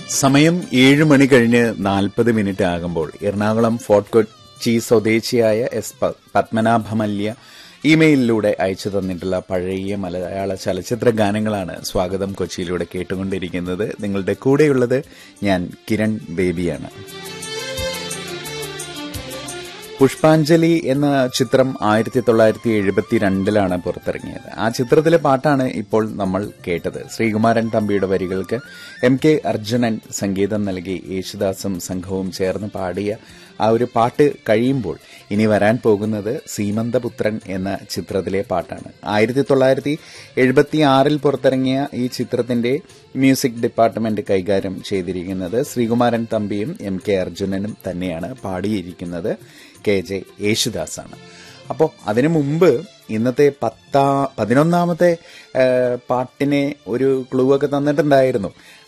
സമയം ഏഴ് മണി കഴിഞ്ഞ് നാൽപ്പത് മിനിറ്റ് ആകുമ്പോൾ എറണാകുളം ഫോർട്ട് കൊച്ചി സ്വദേശിയായ എസ് പ- പത്മനാഭമല്യ ഇമെയിലിലൂടെ അയച്ചു തന്നിട്ടുള്ള പഴയ മലയാള ചലച്ചിത്ര ഗാനങ്ങളാണ് സ്വാഗതം കൊച്ചിയിലൂടെ കേട്ടുകൊണ്ടിരിക്കുന്നത് നിങ്ങളുടെ കൂടെയുള്ളത് ഞാൻ കിരൺ ബേബിയാണ് പുഷ്പാഞ്ജലി എന്ന ചിത്രം ആയിരത്തി തൊള്ളായിരത്തി എഴുപത്തിരണ്ടിലാണ് പുറത്തിറങ്ങിയത് ആ ചിത്രത്തിലെ പാട്ടാണ് ഇപ്പോൾ നമ്മൾ കേട്ടത് ശ്രീകുമാരൻ തമ്പിയുടെ വരികൾക്ക് എം കെ അർജുനൻ സംഗീതം നൽകി യേശുദാസും സംഘവും ചേർന്ന് പാടിയ ആ ഒരു പാട്ട് കഴിയുമ്പോൾ ഇനി വരാൻ പോകുന്നത് സീമന്തപുത്രൻ എന്ന ചിത്രത്തിലെ പാട്ടാണ് ആയിരത്തി തൊള്ളായിരത്തി എഴുപത്തി ആറിൽ പുറത്തിറങ്ങിയ ഈ ചിത്രത്തിന്റെ മ്യൂസിക് ഡിപ്പാർട്ട്മെന്റ് കൈകാര്യം ചെയ്തിരിക്കുന്നത് ശ്രീകുമാരൻ തമ്പിയും എം കെ അർജുനനും തന്നെയാണ് പാടിയിരിക്കുന്നത് കെ ജെ യേശുദാസാണ് അപ്പോൾ അതിനു മുമ്പ് ഇന്നത്തെ പത്താ പതിനൊന്നാമത്തെ ആ, പാട്ടിനെ ഒരു ക്ലൂ ഒക്കെ തന്നിട്ടുണ്ടായിരുന്നു